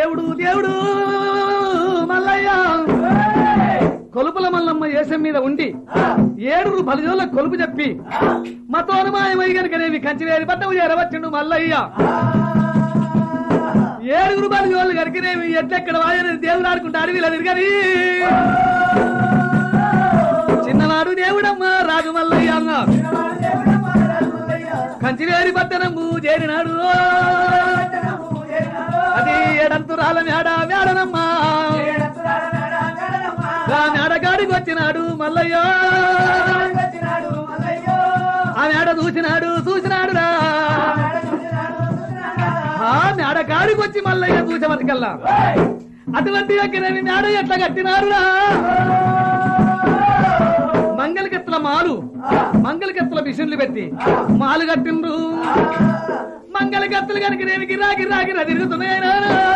దేవుడు దేవుడు మల్లయ్య కొలుపుల మల్లమ్మ ఏసం మీద ఉండి ఏడుగురు బలిజోళ్ళ కొలుపు చెప్పి మతోను మాయమై గనుకనేవి కంచివేరి పట్టము చేరవచ్చుండు మల్లయ్య ఏడుగురు బలిజోళ్ళు గనుకనేవి ఎట్లెక్కడ వాయని దేవుడు ఆడుకుంటా అడవిలో తిరగని చిన్ననాడు దేవుడమ్మ రాజు మల్లయ్య అన్న కంచివేరి పట్టణము చేరినాడు అది ఏడంతురాల మేడ మేడనమ్మా ఆ మేడగాడికి వచ్చినాడు మల్లయ్య ఆ మేడ చూసినాడు చూసినాడు రా ఆ మేడగాడికి వచ్చి మల్లయ్య చూసేవరకల్లా అటువంటి ఎక్కడేమి మేడ ఎట్లా కట్టినారురా మంగళకెత్తల మాలు మంగళకెత్తల మిషన్లు పెట్టి మాలు కట్టిండ్రు మంగళకత్తులు కనుక నేను గిరా గిరా గిరా తిరుగుతున్నాయన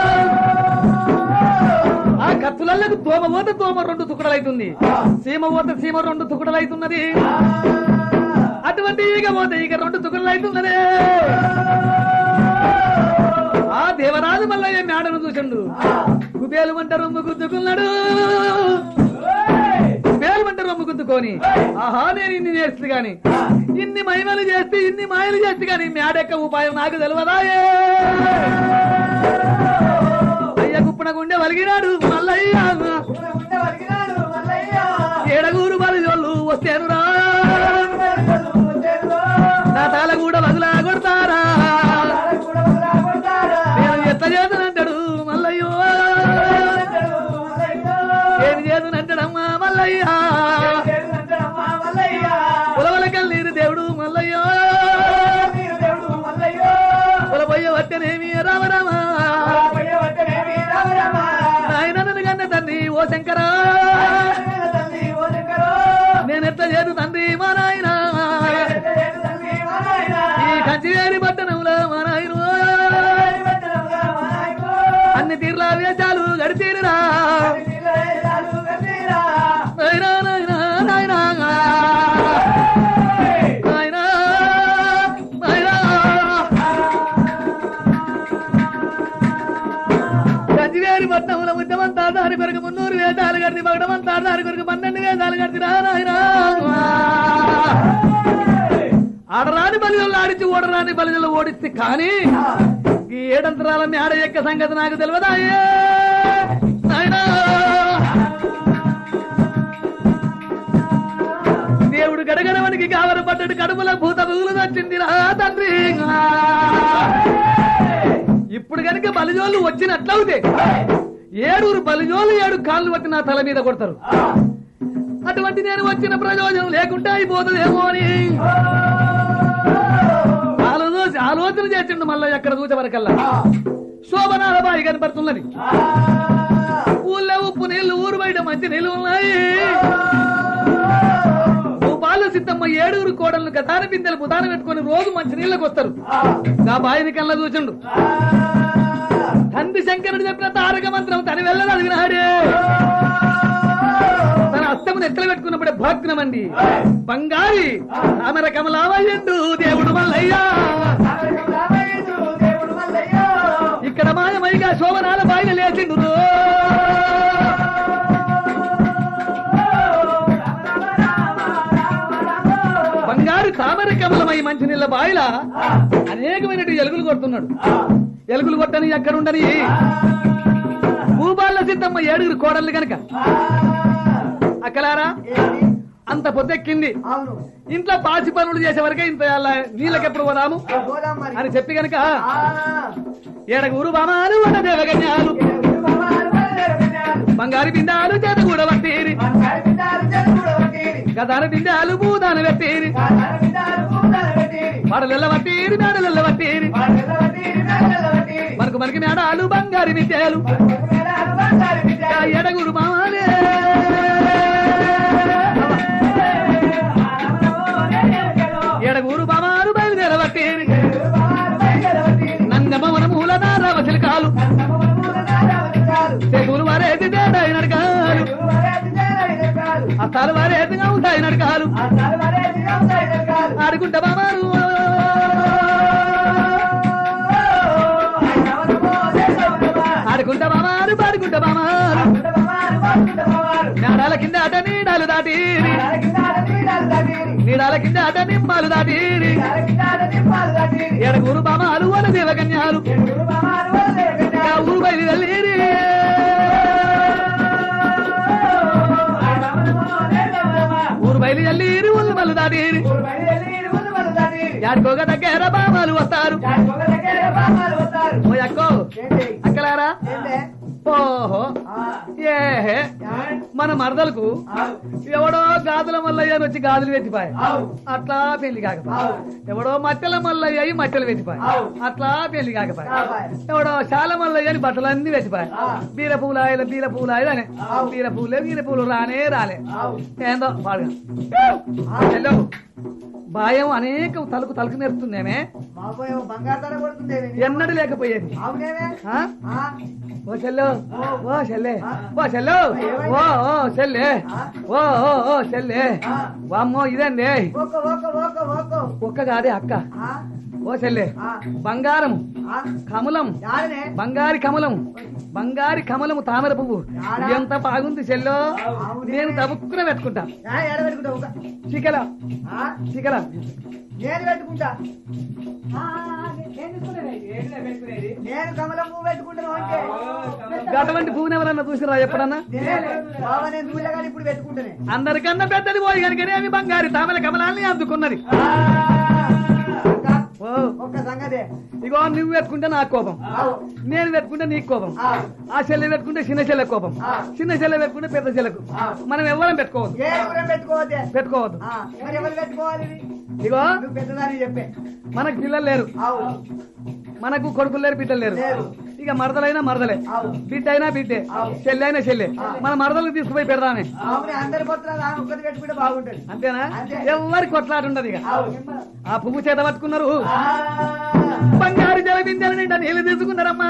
ఆ కత్తులకు తోమ పోత తోమ రెండు తుకడలైతుంది సీమ పోత సీమ రెండు తుకడలైతున్నది అటువంటి ఈగ పోతే ఈగ రెండు తుకడలైతున్నది ఆ దేవరాజు మల్లయ్య మేడను చూసిండు కుబేలు మంట రొమ్ము గుద్దుకున్నాడు కుబేలు మంట రొమ్ము గుద్దుకొని ఆహా నేను ఇన్ని చేస్తుంది గాని ఇన్ని మహిమలు చేస్తే ఇన్ని మాయలు చేస్తే గాని మేడెక్క ఉపాయం నాకు తెలియదాయే అయ్య కుప్పన గుండె వలిగినాడు మల్లయ్య ఏడగూరు బలిజోళ్ళు వస్తేనురా నా తాల కూడా వగులా కొడతారా నేను ఎట్లా చేతునంటాడు మల్లయ్యో ఏం చేతునంటాడమ్మా మల్లయ్య పొలవలకల్ నీరు దేవుడు మల్లయ్యో పొలబోయ్య వట్టనేమి రామరామ ఆయన నన్ను కన్న తండ్రి ఓ శంకరా నేను ఎట్లా చేదు తండ్రి మా నాయన ఈ కంచివేరి పట్టణంలో మా నాయన అన్ని తీర్ల వేషాలు గడితీరురా నాయనా నాయనా నాయనా నాయనా నాయనా కంచివేరి పట్టణంలో ఉద్యమంతా దాని కొరకు మున్నూరు వేదాలు కడితే మగడమంతా దాని కొరకు పన్నెండు వేదాలు కడితే నాయనా ఆడరాని బలిజలు ఆడిచి ఓడరాని బలిజలు ఓడిస్తే కానీ ఈ ఏడంతరాల మేడ యొక్క సంగతి నాకు తెలియదాయే నాయనా దేవుడు గడగడవనికి కావర పడ్డడు కడుపుల భూత బుగులు వచ్చింది రా తండ్రి ఇప్పుడు గనుక బలిజోళ్ళు వచ్చినట్లయితే ఏడుగురు బలిజోళ్ళు ఏడు కాళ్ళు పట్టి నా తల మీద కొడతారు అటువంటి నేను వచ్చిన ప్రయోజనం లేకుండా అయిపోతుందేమో అని ఆలోచన ఆలోచన చేసిండు మళ్ళీ ఎక్కడ చూసే వరకల్లా శోభనాల బాయి కనపడుతున్నది ఊళ్ళో ఉప్పు నీళ్లు ఊరు బయట మంచి నీళ్లు ఉన్నాయి భూపాల సిద్ధమ్మ ఏడుగురు కోడళ్ళు గతాన బిందెలు బుధాన పెట్టుకొని రోజు మంచి నీళ్ళకి వస్తారు నా బాయిని కళ్ళ చూసిండు తండ్రి శంకరుడు చెప్పిన తారక మంత్రం తన వెళ్ళని అడిగినాడే తన అస్తమును ఎత్తలు పెట్టుకున్నప్పుడే భగ్నమండి బంగారి అమర కమలామయ్యండు దేవుడు మల్లయ్యా ఇక్కడ మాయమైగా శోభనాల బాయిన లేచిండు రో. బంగారు తామర కమలమై మంచి నీళ్ళ బాయిల అనేకమైన ఎలుగులు కొడుతున్నాడు ఎలుగులు కొట్టని ఎక్కడుండని భూపాల సిద్ధమ్మ ఏడుగురు కోడళ్ళు గనక అక్కలారా అంత పొద్దెక్కింది అవును ఇంట్లో పాచి పనులు చేసే వరకే ఇంత నీళ్ళకెప్పుడు పోదాము పోదాం మరి అని చెప్పి గనక ఆ, ఏడగురు బామాలు ఉన్న దేవగన్యాలు ఎరుగురు బాబాలు బయలుదేరుతున్నారు. బంగారు బిందాలు చేత కూడా పట్టేరి బంగారు బిడ్డలు జనుగుడు వట్టిరి. గదాన బిందాలు భూదాన పెట్టేరి కాదాల బిడ్డలు పూతలు పెట్టిరి. పడలెల్ల పట్టేరి మేడలెల్ల పట్టేరి వాళ్ళెల్ల వట్టిరి, మేడల వట్టిరి. మనకు మనకి మేడాలు బంగారు విద్యాలు పలుకులకు మేడాలు బంగారు బిడ్డలు. ఎడగురు బామాలే ఎడగూరు బామాలు బయలుదేరబట్టేరి ఎరుగురు బాబాలు బయలుదేరవట్టిరి. నందమవన మూల నారవచలి కాలు నందమూల మూల నారావళి కాలు. చెగులు వారేది తేడాయి నడకాలు ఎరుగురు వరేది జేలైన కాలు. అస్తాలు వారేదిగా ఉంటాయి నడకాలు అద్దాలు వరేది గౌతైన కాలు. ఆడుకుంటా బామారు ఆయన వనమో దేశవనమా. ఆడుకుంటా బామారు పాడుకుంటా బామారు నాడాల కింద అట నీడాలు దాటి నీడాల కింద అట నిమ్మాలు దాటి ఎడగూరు బామాలు వన దేవకన్యాలు ఆ ఊరు బయలుదేరి ఊరు బయలుదేరి ఊళ్ళు మల్లు దాటి యాడికోగ దగ్గర బామాలు వస్తారు ఓ అక్కో అక్కలారా ఓహో ఏహే మన మరదలకు ఎవడో గాజుల మల్లయ్య అని వచ్చి గాజులు పెట్టిపాయ అట్లా పెళ్లి కాకపాయ ఎవడో మట్టెల మల్లయ్య అయి మట్టెలు పెట్టిపాయ అట్లా పెళ్లి కాకపాయ ఎవడో శాల మల్లయ్య అని బట్టలన్నీ పెట్టిపాయ బీర పూలాయల బీర పూలాయలు అనే బీర పూలే బీర పూలు రానే రాలే ఏందో పాడుగా హలో భయం అనేక తలుపు తలుపు నేర్పుతుందేమే బంగారు ధర కొడుతుంది ఎన్నడూ లేకపోయేది అవునేమే ఆ? ఆ, ఓ చెల్లు ఓ చెల్లె ఓ చెల్లు ఓ ఓ చెల్లె ఓ ఓ ఓ చెల్లె వామ్మో ఇదండి ఓక ఓక ఓక ఓక ఒక్క కాదే అక్క ఆ, ఓ చెల్లె ఆ, బంగారం ఆ, కమలం యాడనే బంగారి కమలం బంగారి కమలము తామర పువ్వు ఎంత బాగుంది చెల్లో నేను తబుక్కున పెట్టుకుంటా యా, యాడ పెట్టుకుంటా ఒక చికెల ఆ, చికెల నేను పెట్టుకుంటా ఆ, నేను తీసుకునేది. నేను కమలం పువ్వు పెట్టుకుంటాను అంటే అటువంటి పువ్వుని ఎవరన్నా చూసిరా ఎప్పుడన్నా నేనే. బావ నేను చూడలే కానీ ఇప్పుడు పెట్టుకుంటానే అందరికన్నా పెద్దది పోయి కనుకనే అవి బంగారి తామర కమలాన్ని అందుకున్నది అక్క, ఓ ఒక్క సంగతే ఇగో నువ్వు పెట్టుకుంటే నాకు కోపం ఆవు. నేను పెట్టుకుంటే నీకు కోపం ఆ, ఆ చెల్లె పెట్టుకుంటే చిన్న చెల్లె కోపం ఆ. చిన్న చెల్లె పెట్టుకుంటే పెద్ద చెల్లెకు ఆ. మనం ఎవరం పెట్టుకోవద్దు ఏ ఊరం పెట్టుకోవద్దే పెట్టుకోవద్దు ఆ, మరి ఎవరు పెట్టుకోవాలి ఇది? ఇగో నువ్వు పెద్దదాన్ని చెప్పే మనకు పిల్లలు లేరు ఆవు మనకు కొడుకులు లేరు బిడ్డలు లేరు లేరు. ఇక మరదలైనా మరదలే ఆవు. బిడ్డ అయినా బిడ్డే ఆవు. చెల్లె అయినా చెల్లె ఆ. మన మరదలకు తీసుకుపోయి పెడదామే ఆవుని అందరి పొత్తులు ఆమె ఒక్కటి పెట్టుకుంటే బాగుంటది అంతేనా అంతే. ఎవరి కొట్లాట ఉండదు ఇక ఆవు. ఆ పువ్వు చేత పట్టుకున్నారు ఆ, బంగారు జల బిందెల నిండా నీళ్లు తీసుకున్నారమ్మా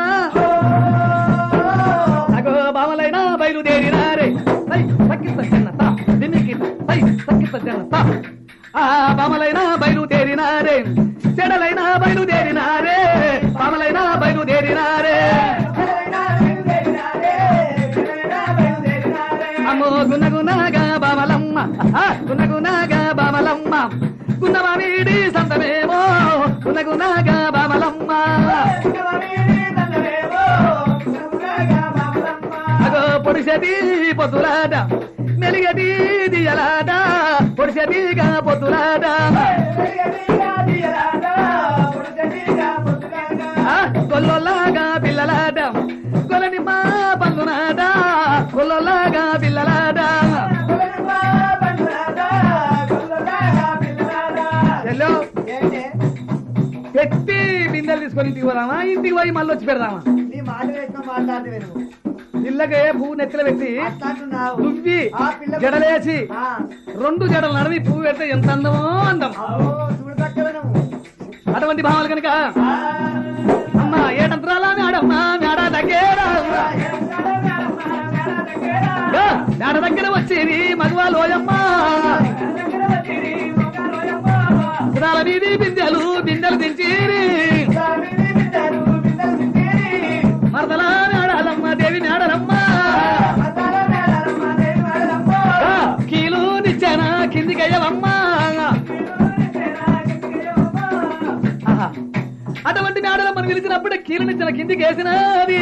అగో బామలైనా బయలుదేరినారే సై సక్కిత జన్నత దిమికిత సై సక్కిత జన్నత ఆ బామలైనా బయలుదేరినారే చెడలైనా బయలుదేరినారే బామలైనా బయలుదేరినారే ఎవరైనా బయలుదేరినారే, ఎవరైనా బయలుదేరినారే. అమ్మో గునగునగా బామలమ్మ ఆ, గునగునగా బామలమ్మ గున్నమామిడి సంతమేమో గునగునగా బామలమ్మ శివమేని దండమేమో, శివుడగా బామలమ్మ. అగో పొడిసెది పొద్దులాట మెలిగది దియలాట పొడిసెదిగా పొద్దులాట వెలిగదిగా దియలాగా, పొడిసెదిగా పొద్దులాగా. ఆ, గొల్లలాగా పిల్లలాట గొలని మా పన్నునాట గొల్లలాగా పిల్లలాట కొలనుప బండులాగా, గొల్లలాగా పిల్లలాగా. చెల్లో ఏంటి? పెట్టి బిందెలు తీసుకొని ఇంటికి పోదామా ఇంటికి పోయి మళ్ళీ వచ్చి పెడదామా నీ మాటలు ఎక్కువ మాట్లాడితే నువ్వు ఇళ్ళకే పువ్వు నెత్తిలో పెట్టి అట్లా అంటున్నావు. దువ్వి ఆ పిల్ల- జడలేసి ఆ, రెండు జడలు నడవి పువ్వు పెడితే ఎంత అందమో అందం అవ్వో, చూడు తక్కువ నువ్వు. అటువంటి భావాలు కనుక ఆ, అమ్మ ఏడంత్రాల మేడమ్మ మేడ దగ్గర మేడ దగ్గర వచ్చేది మగవాలోయమ్మ కుదాల వీధి బిందెలు బిందెలు దించేరి మరదల మేడాలమ్మ దేవి మేడలమ్మ ఆ, కీలు నిచ్చాన కిందికయ్యవమ్మ ఆహా. అటువంటి మేడలమ్మను పిలిచినప్పుడే కీలు నిచ్చిన కిందికి వేసినది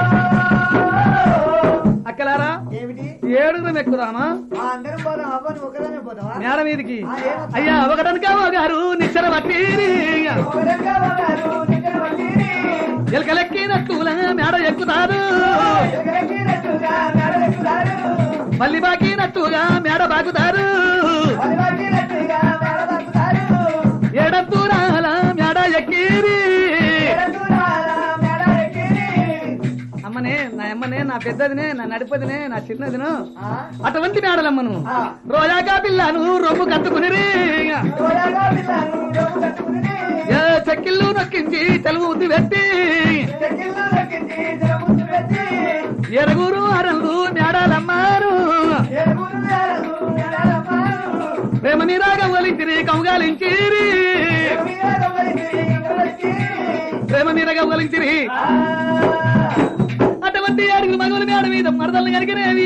అక్కలారా ఏమిటి ఏడుగురం ఎక్కుదామా ఆ అందరం పోదాం అవ్వ నువ్వు ఒకదానే పోతావా మేడ మీదికి ఆ, ఏమొద్దు. అయ్యా ఒకటనక గారు నిచ్చెన పట్టి ఒకరంగా పోతారు, నిద్ర పట్టిరి. ఎలకలెక్కినట్టులా మేడ ఎక్కుతారు ఎగరెక్కినట్టుగా మేడ ఎక్కుతారు. మళ్ళీ బాకినట్టుగా మేడ బాకుతారు పలివట్టినట్టుగా మేడ తగ్గుతారు. ఏడంతూరాల మేడ ఎక్కిరి ఎడదూరాల మేడ ఎక్కిరి. అమ్మనే నా అమ్మనే నా పెద్దదినే నా నడిపదినే నా చిన్నదిను ఆ, అటువంటి మేడలమ్మను ఆ. రోజాగా పిల్లను రొమ్ము కట్టుకుని చూడగా పిల్లను డబ్బు కట్టుకుని, చెక్కిళ్ళు నొక్కించి తెలుగు ఉద్ది పెట్టి చెక్కిళ్ళు లెక్కించి జరముద్దు పెట్టి, ఎరుగురు అరలు మేడాలమ్మారు ఎరుగురు మేడలు మేడలమ్మారు. ప్రేమ నిరాగం వలించిరి కౌగాలించిరి మీద దొంగలించి, దొంగలించి. ప్రేమ నిరగం వలించిరి ఆ, అటువంటి అటువంటి ఏడుగురు మగవుల మేడ మీద మరదలు కలిగినవి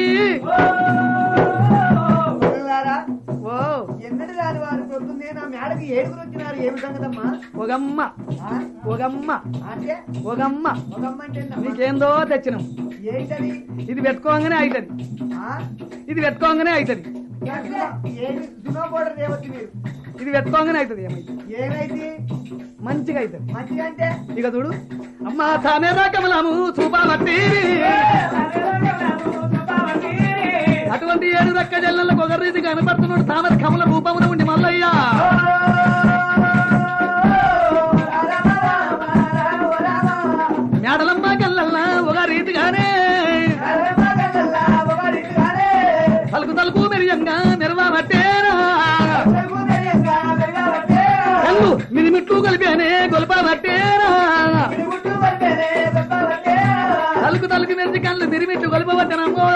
పిల్లలారా, ఓ ఎన్నటి రాని వారు పొద్దున్నే నా మేడకి ఏడుగురు వచ్చినారు ఏమి సంగతమ్మా ఒగమ్మ ఆ? ఒగమ్మ అంటే ఒగమ్మ ఒక అమ్మ అంటే ఏంటమ్మా? నీకేందో తెచ్చినాం ఏంటది ఇది పెట్టుకోగానే అవుతుంది ఆ? ఇది పెట్టుకోగానే అవుతుంది అంటే ఏమి దునో బోర్డర్ తేవచ్చు మీరు ఇది పెట్టుకోగానే అవుతుంది ఏమైతే ఏమైంది మంచిగా అవుతుంది మంచిగా అంటే ఇక చూడు అమ్మా తానే రాకమలాము చూపాలట్టి అటువంటి ఏడు రక్క జల్లలకు ఒక రీతి కనపడుతున్నాడు తామర కమల రూపమున ఉండి మల్లయ్య మేడలమ్మ కల్లల్లా ఒక రీతిగానే తలుకు తలుకు మెరియంగా మెరవా పట్టేరా కళ్ళు మిదిమిట్లు కలిపానే గొలుప పట్టేరా తలుకు తలుకు మెరిచి కళ్ళు మిరిమిట్లు గొలుప పట్టనమ్మో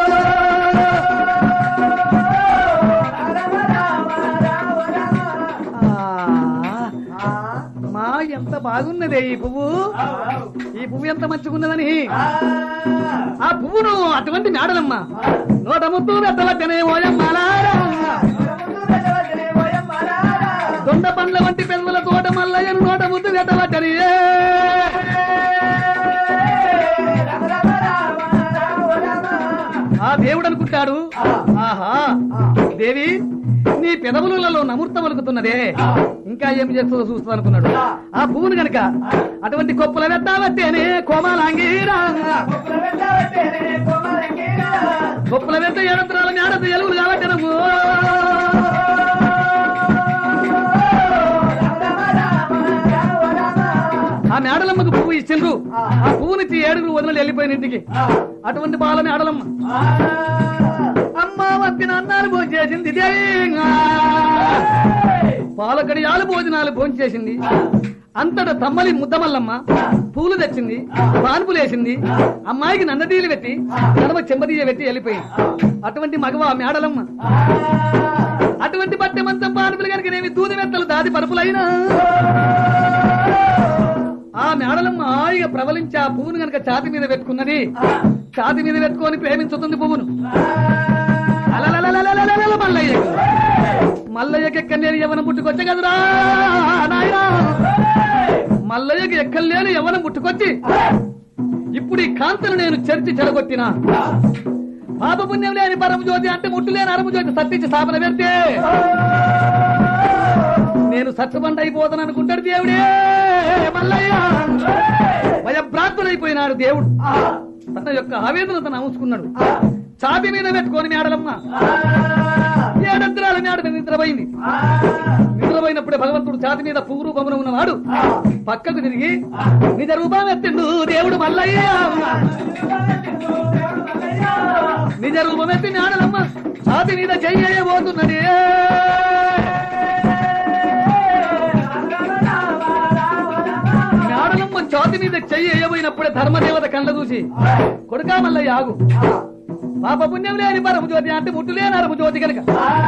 ఆ, మా ఎంత బాగున్నదే ఈ పువ్వు ఈ పువ్వు ఎంత మంచిగున్నదని ఆ పువ్వును అటువంటి మేడలమ్మ నోట ముద్దు పెట్టవచ్చనే ఓయమ్మలారా దొండ పండ్ల వంటి పెదవుల తోట మల్లయ్యను నోట ముద్దు పెట్టవచ్చని ఆ దేవుడు అనుకుంటాడు ఆహా దేవి నీ పెదవులలో నమూర్త వలుకుతున్నదే ఇంకా ఏం చేస్తుందో చూస్తా అనుకున్నాడు ఆ పువ్వును గనక అటువంటి కొప్పుల పెట్టావట్టేనే కోమాలాంగీరా కొప్పుల వెంట ఏడంతరాల మేడత ఎలుగులు కాబట్టి ఆ మేడలమ్మకు పువ్వు ఇచ్చిండ్రు ఆ పువ్వునిచ్చి ఏడుగురు వదిలి వెళ్ళిపోయిన ఇంటికి అటువంటి బాల మేడలమ్మ అమ్మ వత్తిన అన్నాలు భోంచేసింది దేవిగా. పాలకడియాలు భోజనాలు భోంచేసింది అంతట తమ్మలి ముద్దమల్లమ్మ పూలు తెచ్చింది పాన్పులు వేసింది అమ్మాయికి నన్నదీలు పెట్టి నడమ చెంబదీయ పెట్టి వెళ్ళిపోయింది అటువంటి మగవ మేడలమ్మ అటువంటి బట్టె మంచం పాన్పులు కనుక నేమి దూది మెత్తలు దాది పరుపులైనా ఆ మేడలమ్మ హాయిగా ప్రబలించి ఆ పువ్వును గనక ఛాతి మీద పెట్టుకున్నది ఛాతి మీద పెట్టుకొని ప్రేమించుతుంది పువ్వును అలలలలలలలల మల్లయ్యకు మల్లయ్యకి ఎక్కలేని యవనం పుట్టుకొచ్చే కదరా నాయనా మల్లయ్యకి ఎక్కలేని యవనం పుట్టుకొచ్చి ఇప్పుడు ఈ కాంతను నేను చర్చి చెడగొట్టిన పాప పుణ్యం లేని పరమ జ్యోతి అంటే ముట్టు లేని అరము జ్యోతి సత్తించి స్థాపన పెడితే నేను సత్యబండ అయిపోతాను అనుకుంటాడు దేవుడే మల్లయ్య భయభ్రాంతుడైపోయినాడు దేవుడు తన యొక్క ఆవేదన తను అముసుకున్నాడు ఛాతి మీద పెట్టుకొని మేడలమ్మ ఏడంతరాల మేడ మీద నిద్రపోయింది నిద్రపోయినప్పుడే భగవంతుడు ఛాతి మీద పువ్వు రూపమున ఉన్నవాడు పక్కకు తిరిగి నిజ రూపం ఎత్తిండు దేవుడు మల్లయ్య నిజ రూపం ఎత్తి మేడలమ్మ ఛాతి మీద చెయ్యబోతున్నది మేడలమ్మ ఛాతి మీద చెయ్యి వేయబోయినప్పుడే ధర్మదేవత కళ్ళ చూసి కొడుకా మల్లయ్య ఆగు పాప పుణ్యం లేని పరమ జ్యోతి అంటే ముట్టు లేని అరము జ్యోతి కనుక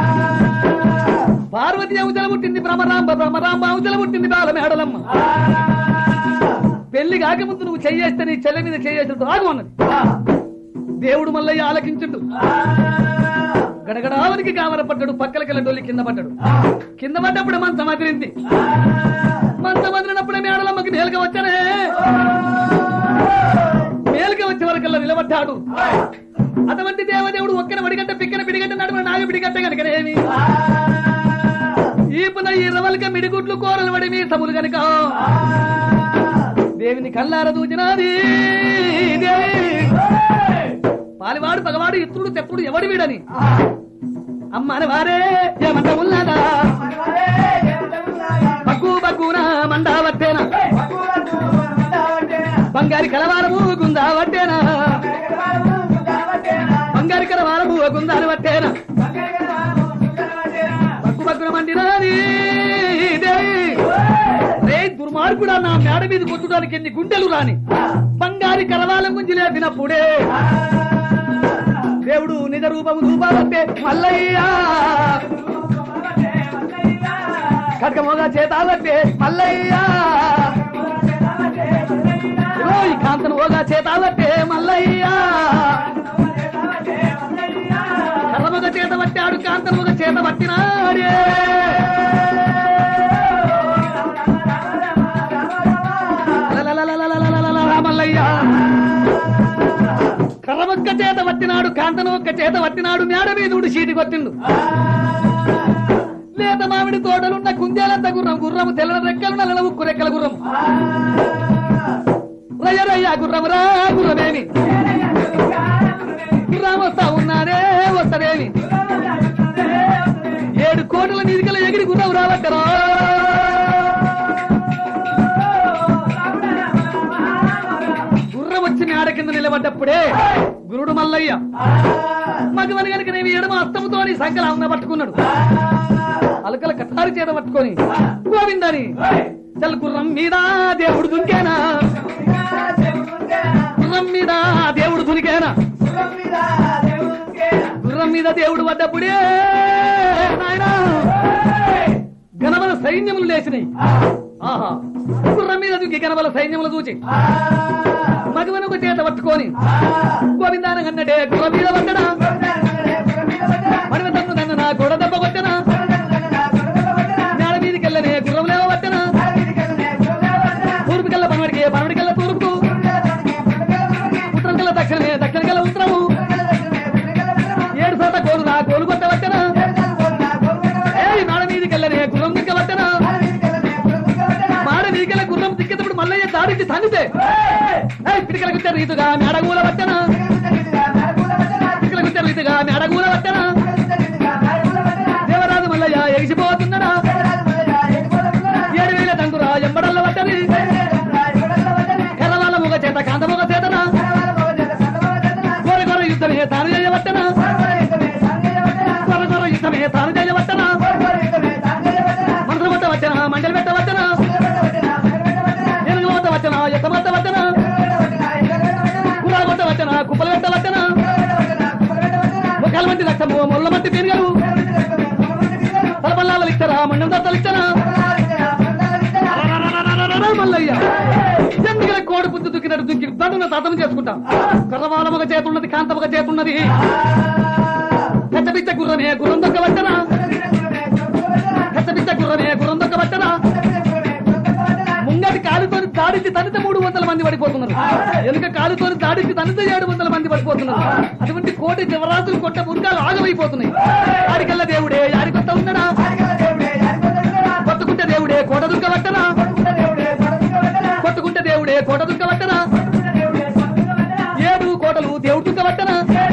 పార్వతి అవతల పుట్టింది భ్రమరాంబ భ్రమరాంబ అవతల పుట్టింది బాల మేడలమ్మ పెళ్లి కాకముందు నువ్వు చెయ్యేస్తే నీ చెల్లె మీద చెయ్యేసినట్టు ఆగు అన్నది దేవుడు మల్లయ్య ఆలకించుండు గడగడావనికి కావరపడ్డాడు పక్కలకెళ్ళ డొల్లి కింద పడ్డాడు కింద పడ్డప్పుడు మంచం అదిరింది మంచం అదిరినప్పుడే మేడలమ్మకి మేలుక వచ్చానే మేలుక వచ్చే వరకల్లా నిలబడ్డాడు అటువంటి దేవదేవుడు ఒక్కన వడిగట్ట పిక్కన పిడిగట్ట నడుమ నాగ పిడిగట్ట కనుకనేమి ఈపున ఈ రవలిక మిడిగుడ్లు కూరలు వడి మీ సములు గనుక దేవిని కల్లార దూచినాది దేవి పాలివాడు పగవాడు ఇత్రుడు తెత్రుడు ఎవడి వీడని అమ్మ అని వారే ఏమంట ఉన్నదా బగ్గు బగ్గున మండా వట్టేనా బంగారి కలవారము గుందా వట్టేనా బంగారి కలవారము గుందాలు వట్టేనా బగ్గు బగ్గున మండినాది దేవి రే దుర్మార్గుడా నా మేడ మీద కొట్టడానికి ఎన్ని గుండెలు రాని బంగారి కలవాలం గుంజి లేపినప్పుడే దేవుడు నిజ రూపము రూపాలంటే మల్లయ్య ఖడ్గమోగా చేతాలంటే మల్లయ్య ఓ ఈ కాంతను ఓగా చేతాలంటే మల్లయ్య చేత పట్టినాడే లలలలలలలలలల రామల్లయ్య కర్రమొక్క చేత పట్టినాడు కాంతను ఒక్క చేత పట్టినాడు మేడ మీదుడు చీటి కొట్టిండు లేత మామిడి తోటలున్న కుందేలంత గుర్రం గుర్రము తెల్ల రెక్కలు నల్ల ఉక్కు రెక్కల గుర్రం రయ్య రయ్య గుర్రం రా గుర్రమేమి గుర్రం వస్తా ఉన్నాడే వస్తదేమి ఏడు కోటల మీదికల ఎగిరి గుర్రం రావట్టరా గుర్రం వచ్చి మేడ కింద నిలబడ్డప్పుడే గురుడు మల్లయ్య మగవని గనుక నేను ఎడమ అస్తముతో సంకల అన్న పట్టుకున్నాడు అలకల కటారి చేత పట్టుకొని గోవిందని చల్ గుర్రం మీద దేవుడు దునికేనా గుర్రం మీద దేవుడు దునికేనా గుర్రం మీద దేవుడు పడ్డప్పుడే నాయనా గణబల సైన్యములు లేచినాయి ఆహా గుర్రం మీద దుక్కి గణబల సైన్యములు చూచి మగవను ఒక చేత పట్టుకొని గోవిందాన కన్నడే గుర్రం మీద పడ్డడా మడవ తన్ను నన్ను నా గొడ దెబ్బ కొట్టనా నేల మీదకి వెళ్ళనే గుర్రం లేవ పట్టనా తూర్పు కల్లా పనవడికి పనవడి కల్లా తూర్పుకు ఉత్తరం కల్లా దక్షిణమే దక్షిణ కల్లా ఉత్తరము ఏడు శాత కోలు నా కోలు కొట్ట పట్టనా ఏయ్ మేడ మీదకి వెళ్ళనే గుర్రం దిక్క పట్టనా మాడ మీదకెళ్ళ గుర్రం దిక్కేటప్పుడు మల్లయ్య దాడికి తన్నితే ఏయ్ పిడికల గుట్ట రీతుగా మేడగూల పట్టనా పిడికల గుట్ట రీతుగా మేడగూల పట్టనా దేవరాజు మల్లయ్య ఎగిసిపోతున్నాడా ఏడు వేల దంకురా ఎంబడల్ల పట్టని ఎర్రవాళ్ళ ముగ చేత కాంత ముగ చేతనా గోర గోర యుద్ధమే తాను చేయబట్టనా గోర గోర యుద్ధమే తాను చేయబట్టనా మనసు కొట్ట వచ్చనా మండలి పెట్ట వచ్చనా ఎనుగు కొట్ట వచ్చనా ఎత్త మొట్ట వచ్చనా కులా కొట్ట వచ్చనా కుప్పలు పెట్ట వచ్చనా ఒకళ్ళ మంది లక్షము మొల్ల మంది పెరిగలు తలపల్లాలు ఇస్తారా మండం దత్తలు ఇస్తారా మల్లయ్య ఎందుకంటే కోడి పుద్దు దుక్కినట్టు దుక్కి దండున తతం చేసుకుంటాం కర్రవాల ఒక చేత ఉన్నది కాంత ఒక చేత ఉన్నది పెద్ద గుర్రమే గుర్రం దొక్క పట్టరా పెద్ద గుర్రమే గుర్రం దొక్క పట్టరా ముంగటి కాలుతో దాడికి తనిత మూడు వందల మంది పడిపోతున్నారు వెనుక కాలుతో దాడికి తనిత ఏడు వందల మంది పడిపోతున్నారు అటువంటి కోటి జవరాజులు కొట్ట మురికాలు ఆగమైపోతున్నాయి ఆడికల్లా దేవుడే ఆడికొత్త ఉన్నాడా కొట్టుకుంటే దేవుడే కోట దుర్గ పట్టనా కొట్టుకుంటే దేవుడే కోట దుర్గ పట్టనా ఏడు కోటలు దేవుడు దుర్గ పట్టనా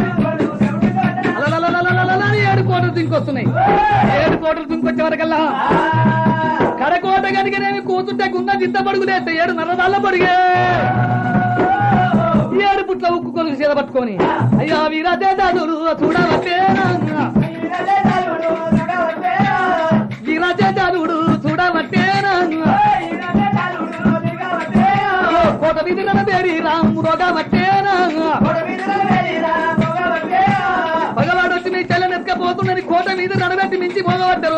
అలలలలలలలల ఏడు కోటలు దింకొస్తున్నాయి ఏడు కోటలు దింకొచ్చే వరకల్లా కడకోట కనుకనేమి కూతుంటే గున్న జిద్ద పడుగులేస్తే ఏడు నల్లదాళ్ళ పడిగే ఏడు పుట్ల ఉక్కు కొలుగు చేత పట్టుకొని అయ్యా వీరాజేదాదులు చూడవట్టేనా వీరాజేదాదుడు చూడవట్టేనా కోట విధి నడబేరి రాము రోగమట్టేనా పగవాడు వచ్చి మీ చెల్లెని ఎత్తుకపోతుందని కోట మీద నడబెట్టి మించి మోగబడ్డరు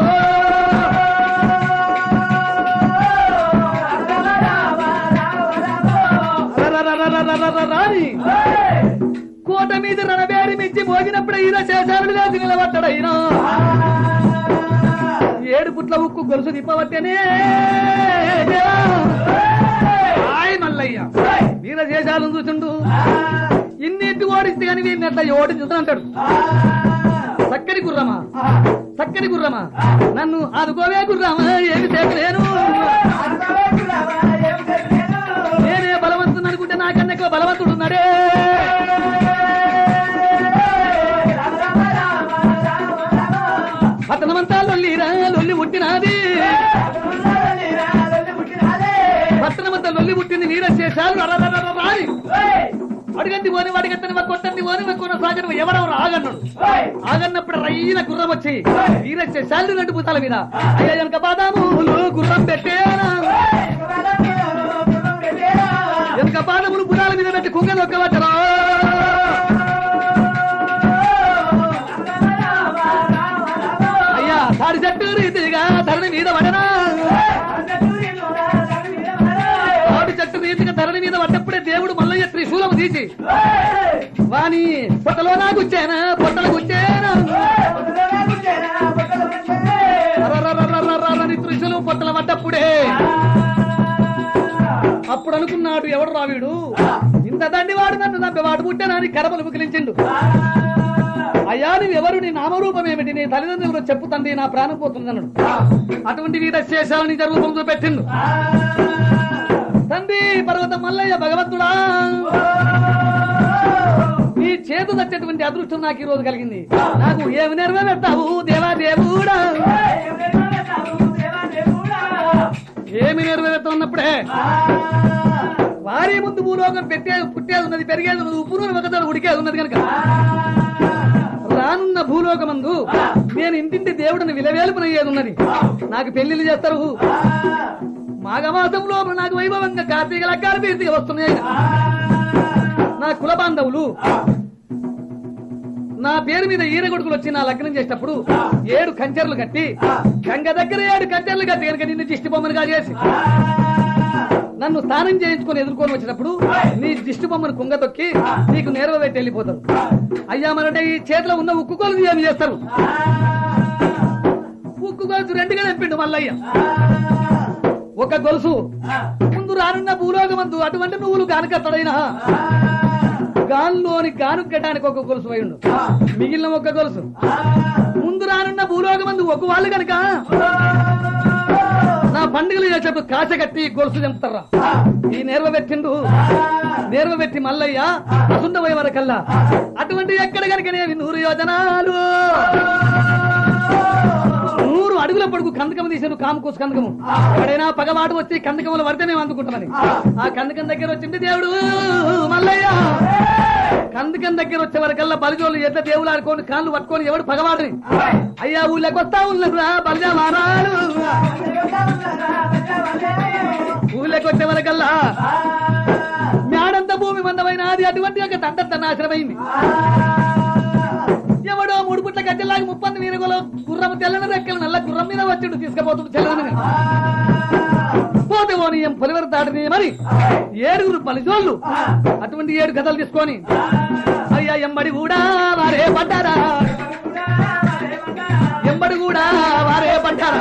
రాని కోట మీద రణబేరి మించి మోగినప్పుడు ఈయన శేషాలు లేచి నిలబడ్డాడు అయినా ఏడు పుట్ల ఉక్కు గొలుసు తిప్పవట్టేనే హాయ్ మల్లయ్య వీర శేషాలను చూచుండు ఇన్నింటి ఓడిస్తే కానీ వీరిని అట్లా ఓడించుతా అంటాడు చక్కని గుర్రమా చక్కని గుర్రమా నన్ను ఆదుకోవే గుర్రమా ఏమి చేయలేను నేనే బలవంతుని అనుకుంటే నాకన్నా ఎక్కువ బలవంతుడు ఉన్నాడే పట్టణమంతా లొల్లిరా లొల్లి పుట్టినది పట్టణమంతా లొల్లి పుట్టింది వీర శేషాలు రాని అడిగండి పోని వాడిగట్టని కొట్టండి పోని కొన్న సాగరం ఎవరెవరు ఆగన్నాడు ఆగన్నప్పుడు రైన గుర్రం వచ్చి వీర శేషాలు రెండు భూతాల మీద అయ్యా వెనక బాదాములు గుర్రం పెట్టేనా వెనక బాదములు బుధాల మీద పెట్టి కుంగలు ఒక్కవచ్చరా అయ్యా తాడి చెట్టు రీతిగా ధరణి మీద పడనా తాడి చెట్టు రీతిగా ధరణి మీద పడ్డప్పుడే దేవుడు మల్లయ్య త్రిశూలం తీసి వాని పొట్టలో నా గుచ్చానా పొట్టలు గుచ్చానా అప్పుడు అనుకున్నాడు ఎవడు రావీడు ఇంత దండివాడు నన్ను నవ్వేవాడు పుట్టానని కరమలు ముగిలించిండు అయ్యా నువ్వు ఎవరు నీ నామరూపం ఏమిటి నీ తల్లిదండ్రులు చెప్పు తండ్రి నా ప్రాణం పోతుందన్నాడు అటువంటి వీట శేషాలు నిజ రూపం చూపెట్టిండు తండ్రి పర్వతం మల్లయ్య భగవంతుడా నీ చేతు వచ్చేటువంటి అదృష్టం నాకు ఈ రోజు కలిగింది నాకు ఏమి నెరవేర్తావు దేవా దేవుడా ఏమి నెరవేరుతున్నప్పుడే వారి ముందు భూలోకం పెట్టేది పుట్టేది ఉన్నది పెరిగేది ఉన్నది ఉప్పు నూనె ఒకసారి ఉడికేది ఉన్నది కనుక రానున్న భూలోకమందు నేను ఇంటింటి దేవుడిని విలవేలుపునయ్యేది ఉన్నది నాకు పెళ్లిళ్ళు చేస్తారు మాఘమాసంలో నాకు వైభవంగా కార్తీక లగ్గాలు పీర్తిగా వస్తున్నాయి నా కుల బాంధవులు నా పేరు మీద ఈర కొడుకులు వచ్చి నా లగ్నం చేసేటప్పుడు ఏడు కంచెర్లు కట్టి గంగ దగ్గర ఏడు కంచెర్లు కట్టి కనుక నిన్ను దిష్టి బొమ్మనుగా చేసి నన్ను స్నానం చేయించుకొని ఎదుర్కొని వచ్చినప్పుడు నీ దిష్టి బొమ్మను కుంగ తొక్కి నీకు నేరవ పెట్టి వెళ్ళిపోతారు అయ్యా మరంటే ఈ చేతిలో ఉన్న ఉక్కు కొలుసు ఏమి చేస్తారు ఉక్కు గొలుసు రెండుగా తెప్పిండు మల్లయ్య ఒక గొలుసు ముందు రానున్న భూలోకమందు అటువంటి నువ్వులు గానకత్తడైనా గాన్లోని గానుక్కడానికి ఒక గొలుసు పోయిండు మిగిలిన ఒక గొలుసు ముందు రానున్న భూలోకమందు ఒక వాళ్ళు కనుక నా పండుగలు చేసేటప్పుడు కాచ కట్టి గొలుసు చెంపుతారా ఈ నేర్వ పెట్టిండు నేర్వ పెట్టి మల్లయ్య అసుండ పోయే వరకల్లా అటువంటి ఎక్కడ కనుక నూరు యోజనాలు నూరు అడుగుల పొడుగు కందకం తీసాను కామకోసు కందకము ఎక్కడైనా పగవాటు వచ్చి కందకములు పడితే మేము అందుకుంటామని ఆ కందకం దగ్గర వచ్చింది దేవుడు మల్లయ్య కందకం దగ్గర వచ్చే వరకల్లా బలిజోళ్ళు ఎట్లా దేవుడు ఆడుకొని కాళ్ళు పట్టుకొని ఎవడు పగవాడని అయ్యా ఊళ్ళకి వస్తా ఉన్నరా బలిజా మారాడు ఊళ్ళకి వచ్చే వరకల్లా మేడంత భూమి మందమైన అది అటువంటి ఒక తండంత నాశనమైంది ఎవడో మూడు పుట్ల గద్దెలాగా ముప్పంది వీరగోలో గుర్రం తెల్లని రెక్కలు నల్ల గుర్రం మీద వచ్చిండు తీసుకుపోతుండు తెల్లని పోతే పోనీ ఏం పొలివర దాటిని మరి ఏడుగురు పలిజోళ్ళు అటువంటి ఏడు కథలు తీసుకొని అయ్యా ఎంబడి కూడా వారే పడ్డారా ఎంబడి కూడా వారే పడ్డారా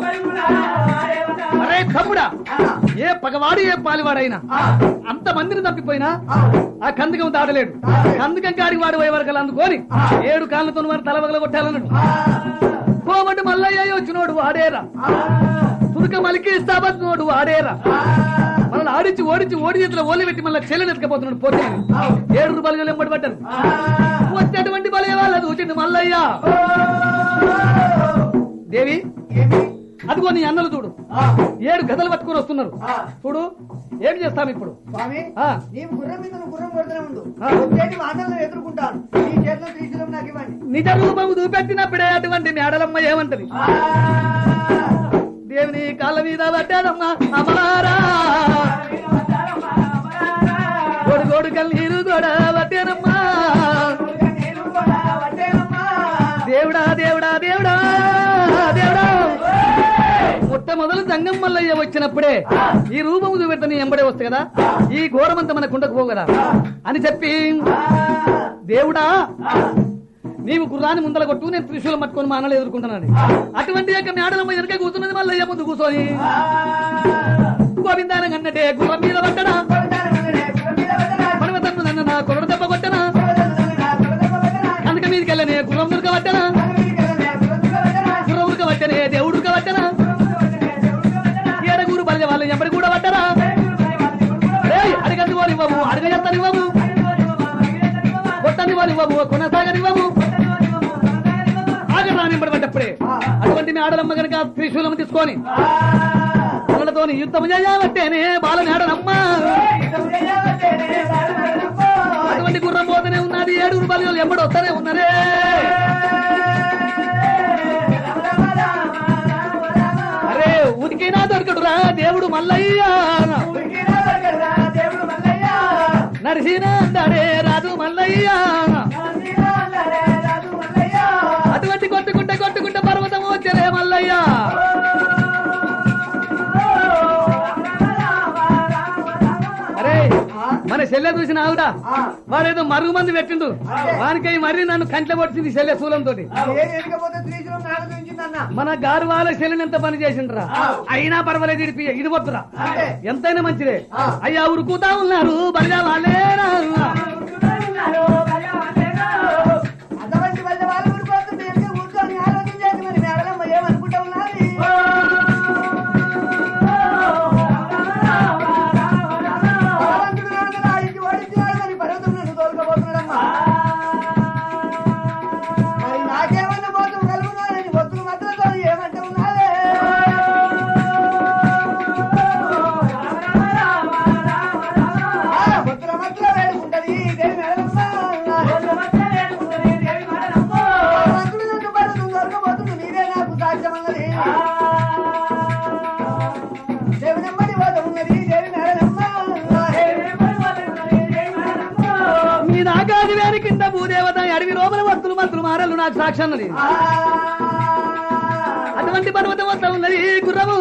అరే తమ్ముడా ఏ పగవాడు ఏ పాలివాడైనా అంత మందిని తప్పిపోయినా ఆ కందకం దాటలేడు కందకం కాడికి వాడు పోయే వరకు అందుకొని ఏడు కాళ్ళతో వారి తల వగల కొట్టాలన్నాడు కోమటి మల్లయ్య వచ్చినోడు వాడేరా తురుక మలికి ఇస్తాబోతున్నాడు వాడేరా మనల్ని ఆడించి ఓడించి ఓడి చేతిలో ఓలి పెట్టి మళ్ళీ చెల్లెని ఎత్తుకపోతున్నాడు పోతే ఏడు రూపాయలు ఎంబడి పడ్డారు వచ్చేటువంటి బలే వాళ్ళ చూసిండు మల్లయ్య దేవి అదిగో నీ అన్నలు చూడు ఏడు గదలు పట్టుకొని వస్తున్నారు చూడు ఏం చేస్తాం ఇప్పుడు స్వామి ఆ. నీవు గుర్రం మీద నువ్వు గుర్రం కొడుతూనే ఉండు ఆ. వచ్చేటి మాటలను ఎదుర్కొంటాను నీ చేతిలో త్రిశూలం నాకు ఇవ్వండి నిజ రూపము చూపెట్టినప్పుడే అటువంటి మేడలమ్మ ఏమంటది దేవుని కాళ్ళ మీద పట్టాడమ్మా అమలారా గోడు గోడు కన్నీరు కూడా పట్టానమ్మా దేవుడా దేవుడా దేవుడా దేవుడా మొట్టమొదలు సంగం మల్లయ్య వచ్చినప్పుడే ఈ రూపము చూపెడితే నీ ఎంబడే వస్తుంది కదా ఈ ఘోరమంతా మన కుండకు పోవు కదా అని చెప్పి దేవుడా నీవు గుర్రాన్ని ముందల కొట్టు నేను త్రిశూలం పట్టుకొని మా అన్నలు ఎదుర్కొంటున్నాను అటువంటి యొక్క మేడలమ్మ వెనక కూర్చున్నది మల్లయ్య ముందు కూర్చొని గోవిందానం అన్నట్టే గుర్రం మీద పట్టడా పర్వతము నన్ను నా కొరడ దెబ్బ కొట్టనా కనుక మీదకి వెళ్ళనే గుర్రం ఉరక పట్టనా గుర్రం ఉరక పట్టనే దేవుడు ఉరక పట్టనా ఏడగూరు బలిజ వాళ్ళు ఎవరి కూడా పట్టరా ఏయ్, అడగంది వాళ్ళు ఇవ్వము అడగజెత్తని ఇవ్వము కొట్టని వాళ్ళు ఇవ్వము కొనసాగని ఇవ్వము ఆగరాని పడ్డప్పుడే అటువంటి మీ ఆడలమ్మ గనక త్రిశూలం తీసుకొని వాళ్ళతోని యుద్ధం చేయబట్టేనే బాల మేడనమ్మ అటువంటి గుర్రం పోతూనే ఉన్నది ఏడుగురు బలి ఎంబడి వస్తూనే ఉన్నారే అరే ఉదికినా దొరకడురా దేవుడు మల్లయ్య నరసింహ అంటాడే రాజు మల్లయ్య అటువంటి కొట్టుకుంటే కొట్టుకుంటే పర్వతం వచ్చరే మల్లయ్య అరే మన చెల్లె చూసిన ఆవిడ ఆ. వాడేదో మరుగు మంది పెట్టిండు వానికై మరీ నన్ను కంట్లో పొడిచింది చెల్లె శూలంతో ఏం ఎనకపోతే శ్రీశైలం నాగ చూపించిందన్న మన గారు వాళ్ళ చెల్లెని ఎంత పని చేసిండ్రా అయినా పర్వాలేదు ఇడిపి ఇది వద్దురా అంతే. ఎంతైనా మంచిదే ఆ. అయ్యా ఉరుకుతా ఉన్నారు బలిగా వాళ్ళేనా అంతమంది వల్ల వాళ్ళు ఊరిపోతుంది ఎందుకు కూర్చొని ఆలోచించేది మరి మేడలమ్మ ఏమనుకుంటా ఉన్నది భగవంతుడు నన్ను నా ఇంటి ఓడించినాడు మరి పర్వతం నన్ను తోలుకపోతున్నాడమ్మా మరి నాకేమన్నా మోసం కలుగుతున్నానని ఒత్తులు మధ్యలో ఏమంటే ఉన్నదే ఆ, ఒత్తుల మధ్యలో వేడుకుంటది దేవి మేడలమ్మ భగవంతుడు నన్ను పర్వతం తోలుకపోతుండు నీవే నాకు సాధ్యమన్నది దేవి నెమ్మది పోత ఉన్నది దేవి మేడలమ్మ మీ నాగాది వేరి కింద భూదేవత అడవి లోపల వస్తులు మంత్రులు మారలు నాకు సాక్షి అన్నది అటువంటి పర్వతం వద్ద ఉన్నది గుర్రము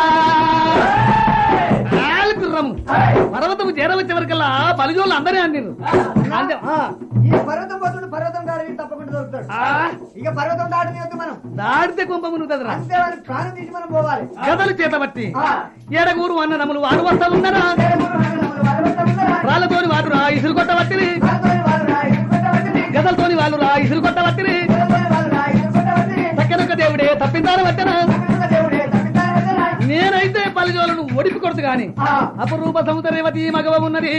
ఆల్ గుర్రము పర్వతము చేరవచ్చే వరకల్లా బలిజోళ్ళు అందరే అందిరు అంతే ఆ. ఈ పర్వతం పోతుండు పర్వతం దాడి తప్పకుండా దొరుకుతాడు ఆ, ఇక పర్వతం దాటిని వద్దు మనం దాటితే కుంభ మునుగుతుందిరా అంతే వారి ప్రాణం తీసి మనం పోవాలి గదలు చేతబట్టి ఆ. ఏడగూరు అన్న నములు వారు వస్తా ఉన్నారా రాళ్ళతోని వారు రా ఇసురు కొట్టబట్టిరి గదలతోని వాళ్ళు రా ఇసురు కొట్టబట్టిరి తక్కనొక్క దేవుడే తప్పిందారు వచ్చనా నేనైతే పలిజోలను ఒడిపి కొడుతు గాని అపరూప సముద్రవతి మగవ ఉన్నది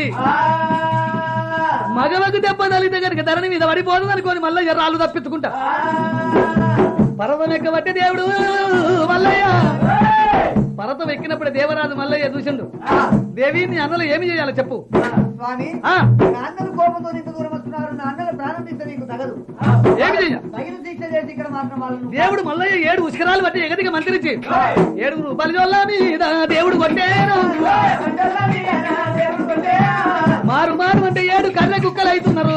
మగవకు దెబ్బ తల్లి దగ్గరికి ధరణి మీద పడిపోదు అనుకోని మళ్ళీ రాళ్ళు తప్పించుకుంటా పర్వతం ఎక్కబట్టే దేవుడు మల్లయ్య పర్వతం ఎక్కినప్పుడు దేవరాజు మల్లయ్య చూసిండు దేవి నీ అన్నలు ఏమి చేయాలో చెప్పు స్వామి ఆ నాన్నలు కోపంతో ఇంత దూరం వస్తున్నారు నాన్నలు ప్రాణం తీస్తే నీకు తగదు ఏమి చెయ్య తగిన దీక్ష చేసి ఇక్కడ మాత్రం వాళ్ళను దేవుడు మల్లయ్య ఏడు ఉష్కరాలు బట్టి ఎగదిగా మంత్రించి ఏడుగురు బలిజోళ్ళ మీద దేవుడు కొట్టేను మారు మారు అంటే ఏడు కర్ర కుక్కలు అవుతున్నారు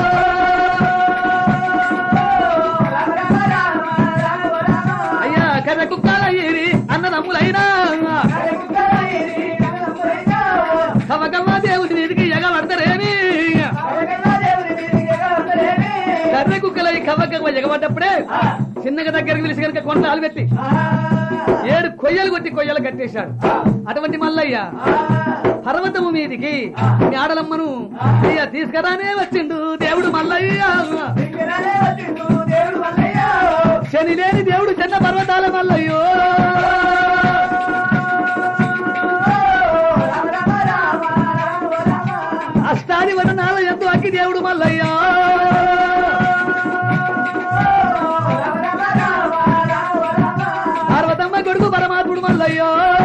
అయ్యా కర్ర కుక్కలు అయ్యేది అన్న నమ్ములైనా కమకమ్మ దేవుడి మీదికి ఎగబడతారేమి కర్ర కుక్కలై కవ్వకమ్మ ఎగబడ్డప్పుడే చిన్నగా దగ్గరికి పిలిచి కనుక కొంటాలు పెట్టి ఏడు కొయ్యలు కొట్టి కొయ్యలు కట్టేశాడు అటువంటి మల్లయ్య పర్వతము మీదికి మీ ఆడలమ్మను అయ్యా తీసుకురానే వచ్చిండు దేవుడు మల్లయ్య శని లేని దేవుడు చిన్న పర్వతాల మల్లయ్యో అష్టాది వదనాల ఎందు అగ్గి దేవుడు మల్లయ్య పార్వతమ్మ కొడుకు పరమాత్ముడు మల్లయ్యో